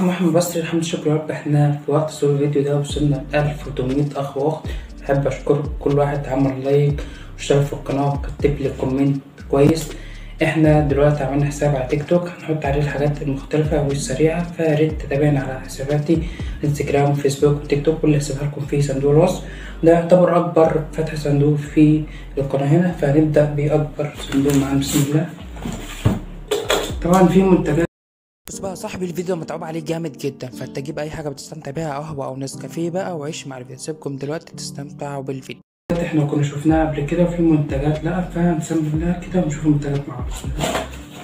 معكم محمد بصري الحمد لله شكرا رب احنا في وقت صور الفيديو ده وصلنا 1800 اخ واخت بحب اشكر كل واحد عمل لايك واشترك في القناة وكتب لي كومنت كويس احنا دلوقتي عملنا حساب على تيك توك هنحط عليه الحاجات المختلفة والسريعة فياريت تتابعنا على حساباتي انستجرام وفيسبوك وتيك توك واللي هسيبها لكم في صندوق الوصف ده يعتبر اكبر فتح صندوق في القناة هنا فهنبدأ بأكبر صندوق معانا بسم الله طبعا في منتجات بص بقى صاحبي الفيديو متعوب عليه جامد جدا فانت جيب اي حاجه بتستمتع بيها قهوه او نسكافيه بقى وعيش مع الفيديو سيبكم دلوقتي تستمتعوا بالفيديو احنا كنا شفناها قبل كده وفي منتجات لا فهنسمي الله كده ونشوف المنتجات مع بعض بسم الله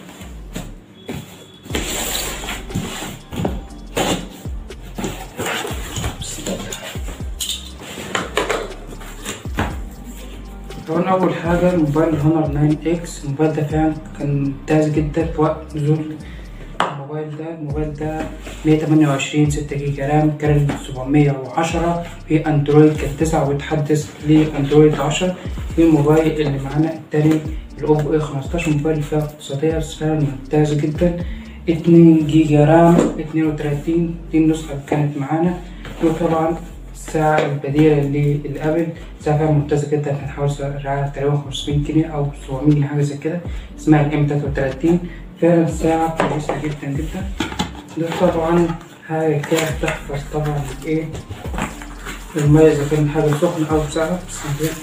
طبعا أول حاجة الموبايل الهونر 9 اكس الموبايل ده فعلا كان ممتاز جدا في وقت نزول الموبايل ده الموبايل ده 128 6 جيجا رام كان 710 في اندرويد كان 9 ويتحدث لاندرويد 10 في الموبايل اللي معانا التاني الاوبو اي 15 موبايل فيها اقتصادية بس فعلا ممتاز جدا 2 جيجا رام 32 دي النسخة اللي كانت معانا وطبعا الساعة البديلة للأبل ساعة فعلا ممتازة جدا كان حوالي سعرها تقريبا 500 جنيه أو 700 جنيه حاجة زي كده اسمها الام 33 فعلا ساعة كويسة جدا جدا ده طبعا حاجة كده تحفظ طبعا ايه المية إذا كان حاجة سخنة أو ساقعة بس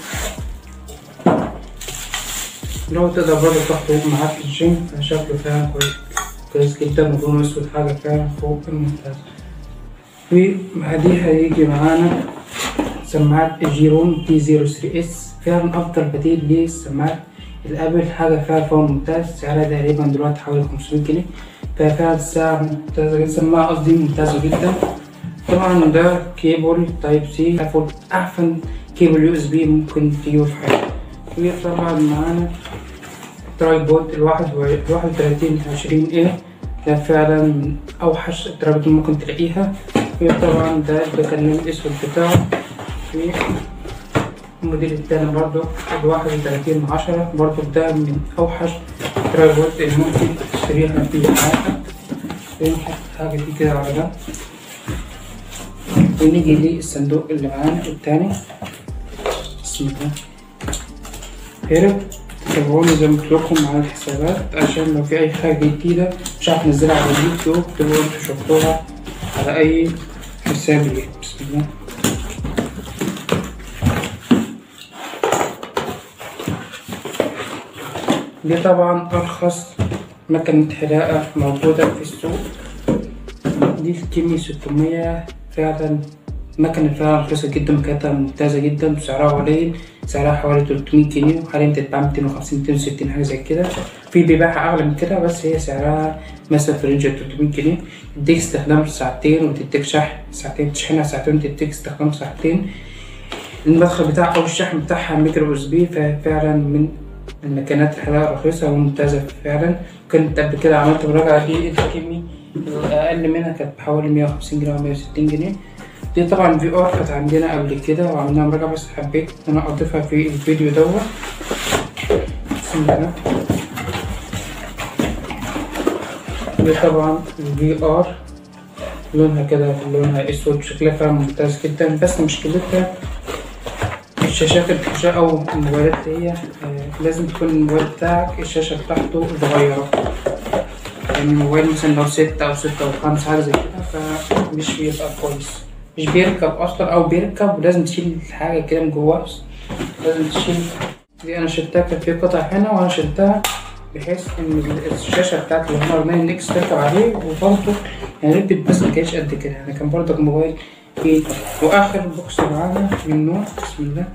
لو تقدر برضه تاخده معاك في الجيم فشكله فعلا كويس كويس جدا ولونه أسود حاجة فعلا فوق الممتاز وبعديها يجي معانا سماعات جيرون تي 03 اس فعلا أفضل بديل للسماعات الابل حاجة فعلا فوق ممتاز سعرها تقريبا دلوقتي حوالي 500 جنيه ففعلا الساعة ممتازة جدا سماعة قصدي ممتازة جدا طبعا ده كيبل تايب سي ايفون احسن كيبل يو اس بي ممكن تجيبه في حياتك وطبعا معانا ترايبود الواحد الواحد وتلاتين عشرين ايه ده فعلا من اوحش الترايبود ممكن تلاقيها وطبعا ده ده كان اللون الاسود بتاعه الموديل التاني برضو الواحد وتلاتين عشرة برضو ده من أوحش الترايبود اللي ممكن تشتريها في حياتك بنحط حاجة دي كده على جنب ونيجي للصندوق اللي معانا التاني بسم الله هرب تتابعوني زي ما قلت لكم على الحسابات عشان لو في أي حاجة جديدة مش عارف أنزلها على اليوتيوب تبقوا انتوا شفتوها على أي حساب لي بسم الله دي طبعا أرخص مكنة حلاقة موجودة في السوق دي الكيمي ستمية فعلا مكنة فعلا رخيصة جدا مكنتها ممتازة جدا وسعرها قليل سعرها حوالي تلتمية جنيه وحاليا بتتباع ميتين وخمسين ميتين وستين حاجة زي كده في بيبيعها أغلى من كده بس هي سعرها مثلا في رينج تلتمية جنيه تديك استخدام ساعتين وتديك شحن ساعتين تشحنها ساعتين وتديك استخدام ساعتين المدخل بتاعها أو الشحن بتاعها ميكرو اس بي ففعلا من المكانات الحلاقة رخيصة وممتازة فعلا كنت قبل كده عملت مراجعة للكيمي أقل منها كانت بحوالي مية وخمسين جنيه أو مية وستين جنيه دي طبعا في ار كانت عندنا قبل كده وعملناها مراجعة بس حبيت إن أنا أضيفها في الفيديو دوت بسم الله دي طبعا الفي ار لونها كده لونها اسود شكلها فعلا ممتاز جدا بس مشكلتها الشاشات الشاشة أو الموبايلات هي آه لازم تكون الموبايل بتاعك الشاشة بتاعته صغيرة يعني الموبايل مثلا لو ستة أو ستة أو خمسة حاجة زي كده فمش بيبقى كويس مش بيركب أصلا أو بيركب ولازم تشيل حاجة كده من جواه لازم تشيل دي أنا شلتها كان في قطع هنا وأنا شلتها بحيث إن الشاشة بتاعت الهونر 9 إكس تركب عليه وبرضه يعني ركبت بس مكانش قد كده يعني كان برضه الموبايل في واخر بوكس معانا من نوع بسم الله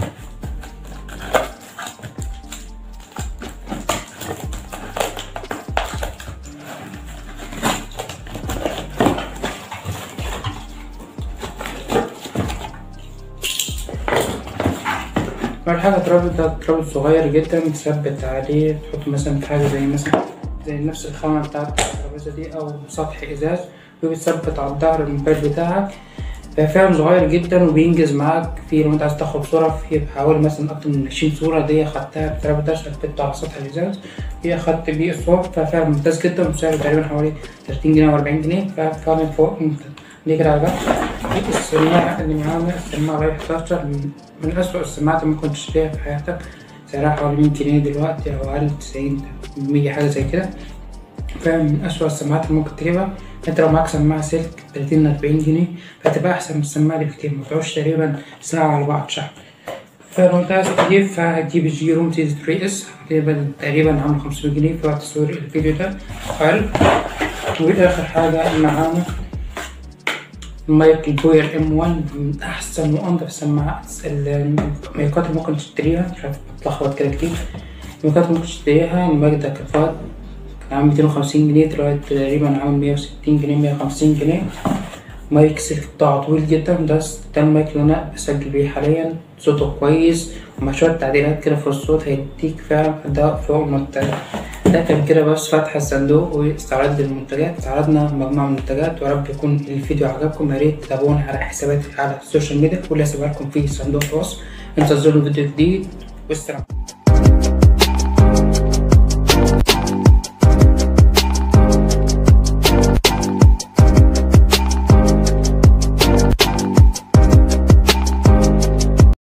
أول حاجة ترابط ده ترابط صغير جدا تثبت عليه تحط مثلا في حاجة زي مثلا زي نفس الخامة بتاعت الترابيزة دي أو سطح إزاز وبتثبت على الظهر الموبايل بتاعك ففعلا صغير جدا وبينجز معاك في لو انت عايز تاخد صورة في حوالي مثلا أكتر من عشرين صورة دي خدتها بتلاتة داش ركبته على سطح الإزاز دي خدت بيه الصور ففعلا ممتاز جدا وسعره تقريبا حوالي تلاتين جنيه وأربعين جنيه ففعلا فوق ممتاز دي كده على جنب دي السماعة اللي معانا السماعة لايف ستارتر من, من أسوأ السماعات اللي ممكن تشتريها في حياتك سعرها حوالي مية جنيه دلوقتي أو أقل تسعين مية حاجة زي كده فعلا من أسوأ السماعات اللي ممكن تجيبها انت لو معاك سماعة سلك تلاتين أربعين جنيه فهتبقى أحسن من السماعة دي بكتير متقعدش تقريبا ساعة على بعض شحن فلو انت عايز تجيب فهتجيب الجي روم تي 3 اس هتبقى تقريبا عامل خمسمية جنيه في وقت تصوير الفيديو ده حلو وآخر حاجة معانا المايك البوير ام 1 من أحسن وأنضف السماعات المايكات اللي ممكن تشتريها مش عارف بتلخبط كده كتير المايكات اللي ممكن تشتريها المايك ده كفاءة كان عامل ميتين وخمسين جنيه دلوقتي تقريبا عامل مية وستين جنيه مية وخمسين جنيه مايك السلك بتاعه طويل جدا ده ده المايك اللي أنا بسجل بيه حاليا صوته كويس ومع شوية تعديلات كده في الصوت هيديك فعلا أداء فوق المنتجات ده كان كده بس فتح الصندوق واستعراض المنتجات استعرضنا مجموعة من المنتجات ويا رب يكون الفيديو عجبكم يا ريت تتابعوني على حساباتي على السوشيال ميديا واللي هسيبها لكم في صندوق الوصف انتظروا فيديو جديد والسلام